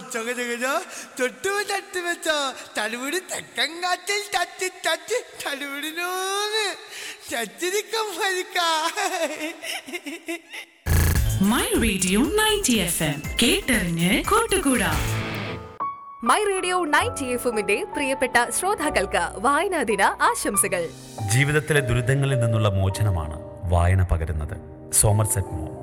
ചകചകജ തൊട്ടു തട്ട് വെച്ചോ തടുപിടി തെക്കൻ കാറ്റിൽ തട്ടി തട്ടി തടുപിടിനോന്ന് ചച്ചിരിക്കം ഫലിക്ക my radio ninety F M കേട്ടറിഞ്ഞ് കൂട്ടുകൂടാ മൈ റേഡിയോ നയൻറ്റി എഫുമിന്റെ പ്രിയപ്പെട്ട ശ്രോതാക്കൾക്ക് വായനാ ദിന ആശംസകൾ ജീവിതത്തിലെ ദുരിതങ്ങളിൽ നിന്നുള്ള മോചനമാണ് വായന പകരുന്നത് സോമർസെറ്റ് മോ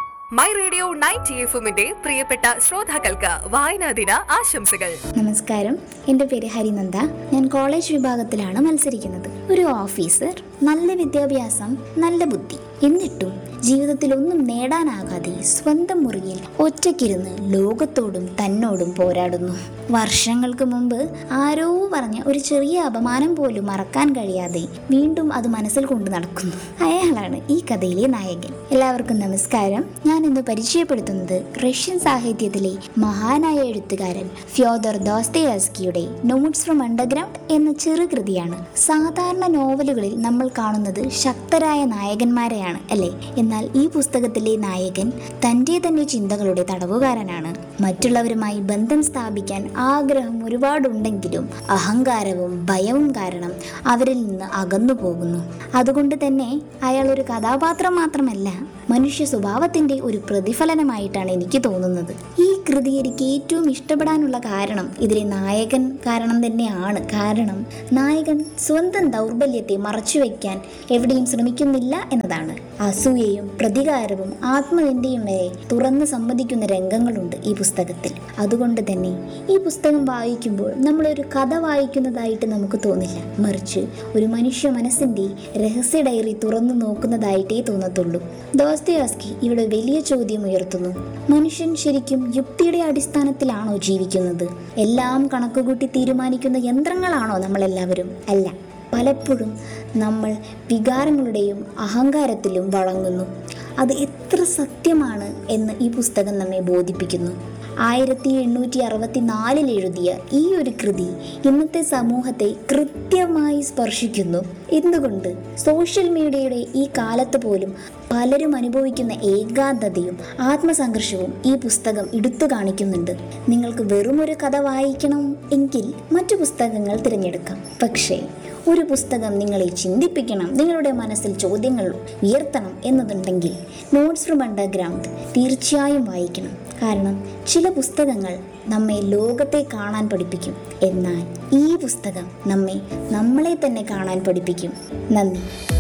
മൈ റേഡിയോ നയൻറ്റി എഫുമിന്റെ പ്രിയപ്പെട്ട ശ്രോതാക്കൾക്ക് വായനാ ദിന ആശംസകൾ നമസ്കാരം എൻ്റെ പേര് ഹരിനന്ദ ഞാൻ കോളേജ് വിഭാഗത്തിലാണ് മത്സരിക്കുന്നത് ഒരു ഓഫീസർ നല്ല വിദ്യാഭ്യാസം നല്ല ബുദ്ധി എന്നിട്ടും ജീവിതത്തിൽ ഒന്നും നേടാനാകാതെ സ്വന്തം മുറിയിൽ ഒറ്റയ്ക്കിരുന്ന് ലോകത്തോടും തന്നോടും പോരാടുന്നു വർഷങ്ങൾക്ക് മുമ്പ് ആരോ പറഞ്ഞ ഒരു ചെറിയ അപമാനം പോലും മറക്കാൻ കഴിയാതെ വീണ്ടും അത് മനസ്സിൽ കൊണ്ട് നടക്കുന്നു അയാളാണ് ഈ കഥയിലെ നായകൻ എല്ലാവർക്കും നമസ്കാരം ഞാൻ ഇന്ന് പരിചയപ്പെടുത്തുന്നത് റഷ്യൻ സാഹിത്യത്തിലെ മഹാനായ എഴുത്തുകാരൻ ഫ്യോദർ ദോസ്തയാസ്കിയുടെ നോട്ട്സ് ഫ്രം അണ്ടർഗ്രൗണ്ട് എന്ന ചെറുകൃതിയാണ് സാധാരണ നോവലുകളിൽ നമ്മൾ കാണുന്നത് ശക്തരായ നായകന്മാരെയാണ് അല്ലേ എന്നാൽ ഈ പുസ്തകത്തിലെ നായകൻ തൻ്റെ തന്നെ ചിന്തകളുടെ തടവുകാരനാണ് മറ്റുള്ളവരുമായി ബന്ധം സ്ഥാപിക്കാൻ ആഗ്രഹം ഒരുപാടുണ്ടെങ്കിലും അഹങ്കാരവും ഭയവും കാരണം അവരിൽ നിന്ന് അകന്നു പോകുന്നു അതുകൊണ്ട് തന്നെ അയാൾ ഒരു കഥാപാത്രം മാത്രമല്ല മനുഷ്യ സ്വഭാവത്തിൻ്റെ ഒരു പ്രതിഫലനമായിട്ടാണ് എനിക്ക് തോന്നുന്നത് ഈ കൃതി എനിക്ക് ഏറ്റവും ഇഷ്ടപ്പെടാനുള്ള കാരണം ഇതിലെ നായകൻ കാരണം തന്നെയാണ് കാരണം നായകൻ സ്വന്തം ദൗർബല്യത്തെ മറച്ചുവെക്കാൻ എവിടെയും ശ്രമിക്കുന്നില്ല എന്നതാണ് അസൂയയും പ്രതികാരവും ആത്മനിന്ദയും വരെ തുറന്ന് സമ്മതിക്കുന്ന രംഗങ്ങളുണ്ട് ഈ പുസ്തകത്തിൽ അതുകൊണ്ട് തന്നെ ഈ പുസ്തകം വായിക്കുമ്പോൾ നമ്മളൊരു കഥ വായിക്കുന്നതായിട്ട് നമുക്ക് തോന്നില്ല മറിച്ച് ഒരു മനുഷ്യ മനസ്സിൻ്റെ രഹസ്യ ഡയറി തുറന്നു നോക്കുന്നതായിട്ടേ തോന്നത്തുള്ളൂ ദോസ്തയാസ്കി ഇവിടെ വലിയ ചോദ്യം ഉയർത്തുന്നു മനുഷ്യൻ ശരിക്കും യുക്തിയുടെ അടിസ്ഥാനത്തിലാണോ ജീവിക്കുന്നത് എല്ലാം കണക്കുകൂട്ടി തീരുമാനിക്കുന്ന യന്ത്രങ്ങളാണോ നമ്മളെല്ലാവരും അല്ല പലപ്പോഴും നമ്മൾ വികാരങ്ങളുടെയും അഹങ്കാരത്തിലും വഴങ്ങുന്നു അത് എത്ര സത്യമാണ് എന്ന് ഈ പുസ്തകം നമ്മെ ബോധിപ്പിക്കുന്നു ആയിരത്തി എണ്ണൂറ്റി അറുപത്തി നാലിൽ എഴുതിയ ഈ ഒരു കൃതി ഇന്നത്തെ സമൂഹത്തെ കൃത്യമായി സ്പർശിക്കുന്നു എന്തുകൊണ്ട് സോഷ്യൽ മീഡിയയുടെ ഈ കാലത്ത് പോലും പലരും അനുഭവിക്കുന്ന ഏകാന്തതയും ആത്മസംഘർഷവും ഈ പുസ്തകം എടുത്തു കാണിക്കുന്നുണ്ട് നിങ്ങൾക്ക് വെറും ഒരു കഥ വായിക്കണം എങ്കിൽ മറ്റു പുസ്തകങ്ങൾ തിരഞ്ഞെടുക്കാം പക്ഷേ ഒരു പുസ്തകം നിങ്ങളെ ചിന്തിപ്പിക്കണം നിങ്ങളുടെ മനസ്സിൽ ചോദ്യങ്ങൾ ഉയർത്തണം എന്നതുണ്ടെങ്കിൽ നോട്ട്സ് ഫ്രം അണ്ടർഗ്രൗണ്ട് തീർച്ചയായും വായിക്കണം കാരണം ചില പുസ്തകങ്ങൾ നമ്മെ ലോകത്തെ കാണാൻ പഠിപ്പിക്കും എന്നാൽ ഈ പുസ്തകം നമ്മെ നമ്മളെ തന്നെ കാണാൻ പഠിപ്പിക്കും നന്ദി